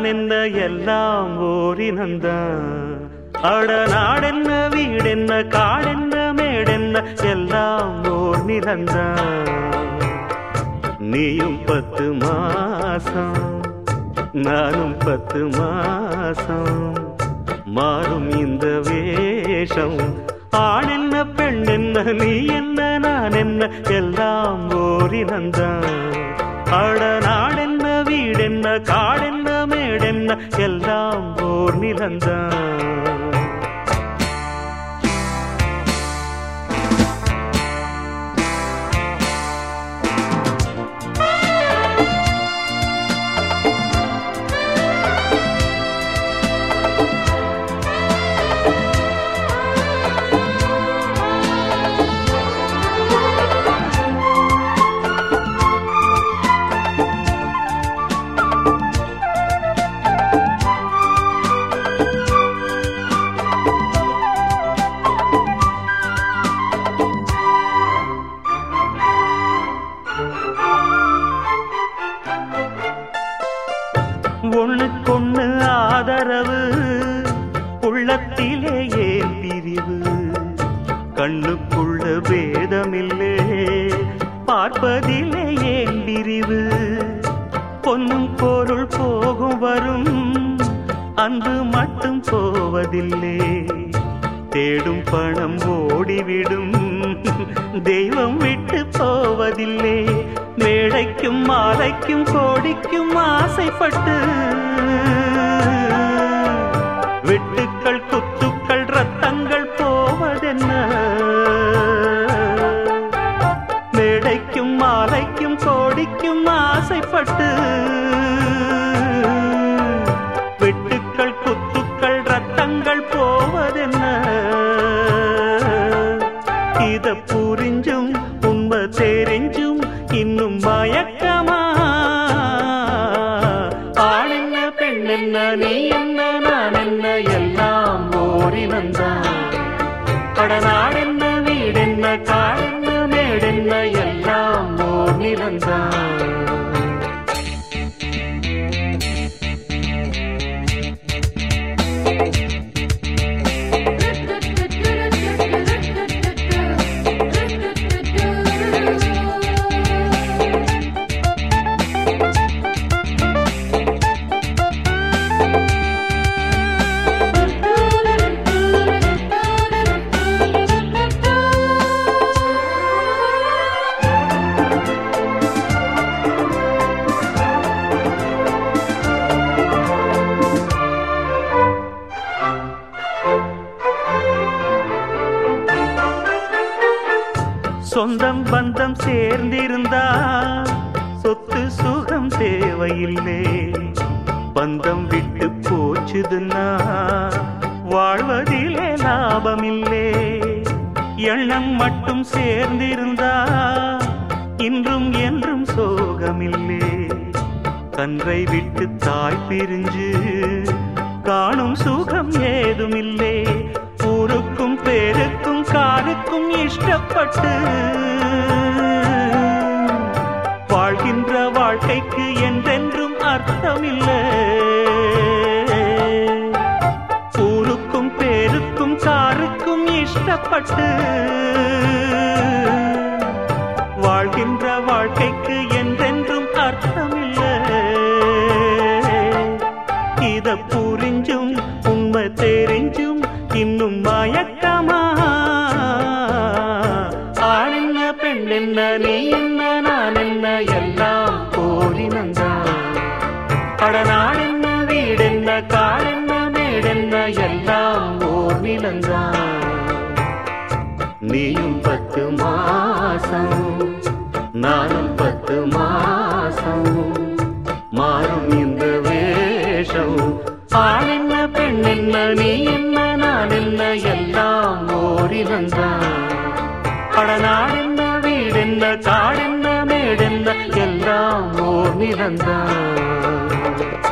என்ன எல்லாம் ஓரினந்தான் அட நாடென்ன வீடென்ன காடென்ன மேடென்ன எல்லாம் ஓர் நிலந்தான் நீயும் பத்து மாசம் நானும் பத்து மாசம் மாறும் இந்த வேஷம் ஆண் என்ன பெண் என்ன நீ என்ன நான் என்ன எல்லாம் ஓரினந்தான் அட நாடென்ன வீடென்ன காடென்ன மேடென்ன எல்லாம் ஓர் நிலந்தான் ஒண்ணுக்கொண்ணு ஆதரவு உள்ளத்திலே ஏன் பிரிவு கண்ணுக்குள்ள பேதமில்லே பார்ப்பதிலே ஏன் பிரிவு பொன்னும் பொருள் போகும் வரும் அன்பு மட்டும் போவதில்லை தேடும் பணம் ஓடிவிடும் தெய்வம் விட்டு போவதில்லை மேடைக்கும் மாலைக்கும் கோடிக்கும் ஆசைப்பட்டு வெட்டுக்கள் குத்துக்கள் ரத்தங்கள் போவதென்ன மேடைக்கும் மாலைக்கும் கோடிக்கும் ஆசைப்பட்டு வெட்டுக்கள் குத்துக்கள் ரத்தங்கள் போவதென்ன இத புரிஞ்சும் உண்மை தெரிஞ்சும் இன்னும் மயக்கமா ஆள் என்ன பெண் என்ன நீ என்ன நான் என்ன எல்லாம் ஓரினந்தான் கடநாடென்ன வீடென்ன காடென்ன மேடென்ன எல்லாம் ஓர் நிலந்தான் சொந்தம் பந்தம் சேர்ந்திருந்தா சொத்து சுகம் தேவையில்லை பந்தம் விட்டு போச்சுதுன்னா வாழ்வதிலே லாபமில்லே எண்ணம் மட்டும் சேர்ந்திருந்தா இன்றும் என்றும் சோகமில்லே கன்றை விட்டு தாய் பிரிஞ்சு காணும் சுகம் ஏதுமில்லே ஊருக்கும் பேருக்கும் காருக்கும் இஷ்டப்பட்டு வாழ்கின்ற வாழ்க்கைக்கு என்றென்றும் அர்த்தமில்லை ஊருக்கும் பேருக்கும் காருக்கும் இஷ்டப்பட்டு வாழ்கின்ற வாழ்க்கைக்கு என்றென்றும் அர்த்தமில்லை இத புரிஞ்சும் உண்மை தெரிஞ்சும் இன்னும் மயக்கமா ஆண் என்ன பெண் என்ன நீ என்ன நான் என்ன எல்லாம் போரினந்தான் படநாடு என்ன வீடென்ன காடென்ன மேடென்ன எல்லாம் ஓர் நிலந்தான் நீயும் பத்து மாசம் நானும் பத்து மாசம் மாறும் இந்த வேஷம் ஆண் என்ன பெண் என்ன நீ என்ன நான் என்ன எல்லாம் ஓரினந்தான் படநாடென்ன வீடென்ன காடென்ன மேடென்ன எல்லாம் ஓர் நிலந்தான்